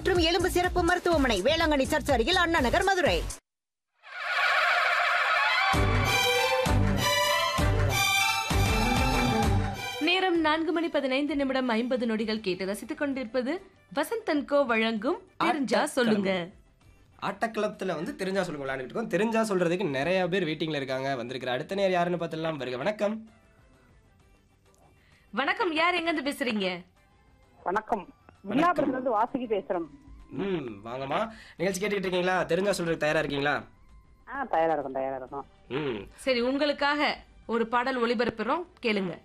மற்றும் எலும்பு சிறப்பு மருத்துவமனை வேளாங்கண்ணி சர்ச் அருகில் அண்ணா நகர் மதுரை நேரம் நான்கு மணி பதினைந்து நிமிடம் ஐம்பது நொடிகள் கேட்டு ரசித்துக் கொண்டிருப்பது வசந்தன் கோ வழங்கும் தெரிஞ்சா சொல்லுங்க ஆட்டக்களத்தில் வந்து தெரிஞ்சா சொல்லுங்க விளையாண்டுட்டு இருக்கோம் தெரிஞ்சா சொல்றதுக்கு நிறைய பேர் வெயிட்டிங்ல இருக்காங்க வந்திருக்கிற அடுத்த நேர் யாருன்னு பார்த்துடலாம் வருக வணக்கம் வணக்கம் யார் எங்க இருந்து பேசுறீங்க வணக்கம் வில்லாபுரத்துல இருந்து வாசுகி பேசுறோம் ம் வாங்கம்மா நிகழ்ச்சி கேட்டுக்கிட்டு இருக்கீங்களா தெரிஞ்சா சொல்றதுக்கு தயாரா இருக்கீங்களா ஆ தயாரா இருக்கும் தயாரா இருக்கும் ம் சரி உங்களுக்காக ஒரு பாடல் ஒளிபரப்புறோம் கேளுங்க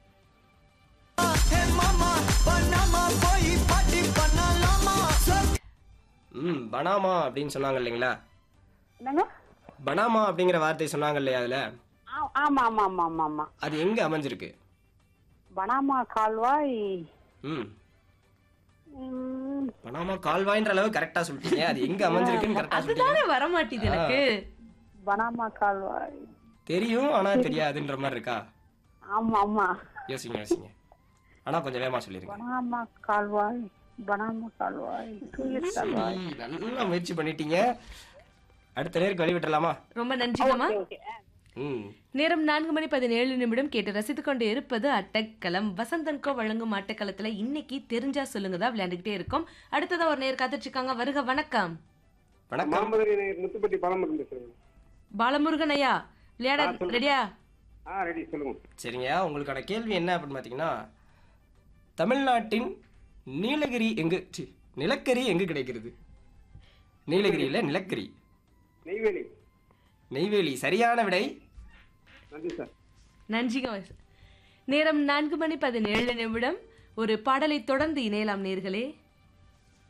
ம் பனாமா அப்படின்னு சொன்னாங்க இல்லைங்களா என்னங்க பனாமா அப்படிங்கிற வார்த்தை சொன்னாங்க இல்லையா அதுல ஆ- ஆமா ஆமா ஆமா ஆமா ஆமா அது எங்க அமைஞ்சிருக்கு பனாமா கால்வாய் ம் ம், பனாமா கால்வாய்ன்ற அளவு கரெக்டா சொல்லிட்டீங்க அது எங்க அமைஞ்சிருக்குன்னு கரெக்டா சொல்லிட்டீங்க அதுதானே வர மாட்டேது எனக்கு பனாமா கால்வாய் தெரியும் ஆனா தெரியாதுன்ற மாதிரி இருக்கா ஆமா ஆமா யோசிங்க யோசிங்க ஆனா கொஞ்சம் வேகமா சொல்லிருங்க பனாமா கால்வாய் பனாமா கால்வாய் சூயஸ் கால்வாய் ஈ, நல்லா முயற்சி பண்ணிட்டீங்க அடுத்த நேருக்கு வழி விட்டுறலாமா ரொம்ப நன்றிங்கம்மா ஓகே ம் நேரம் நான்கு மணி பதினேழு நிமிடம் கேட்டு ரசித்துக் கொண்டு இருப்பது அட்டக்களம் வசந்தன்கோ வழங்கும் அட்டக்களத்துல இன்னைக்கு தெரிஞ்சா சொல்லுங்க தான் விளையாண்டுகிட்டே இருக்கோம் அடுத்ததா ஒரு நேர் காத்துட்டு இருக்காங்க வருக வணக்கம் வணக்கம் மாமதுரை முத்துப்பட்டி பாலமரம் பேசுறேன் பாலமுருகன் ஐயா விளையாட ரெடியா ஆ ரெடி சொல்லுங்க சரிங்க உங்களுக்கான கேள்வி என்ன அப்படின்னு பார்த்தீங்கன்னா தமிழ்நாட்டின் நீலகிரி எங்கு சி, நிலக்கரி எங்கு கிடைக்கிறது நீலகிரியில் நிலக்கரி நெய்வேலி நெய்வேலி சரியான விடை நன்றி சார் நன்றிங்க நேரம் நான்கு மணி பதினேழு நிமிடம் ஒரு பாடலை தொடர்ந்து இணையலாம் நேர்களே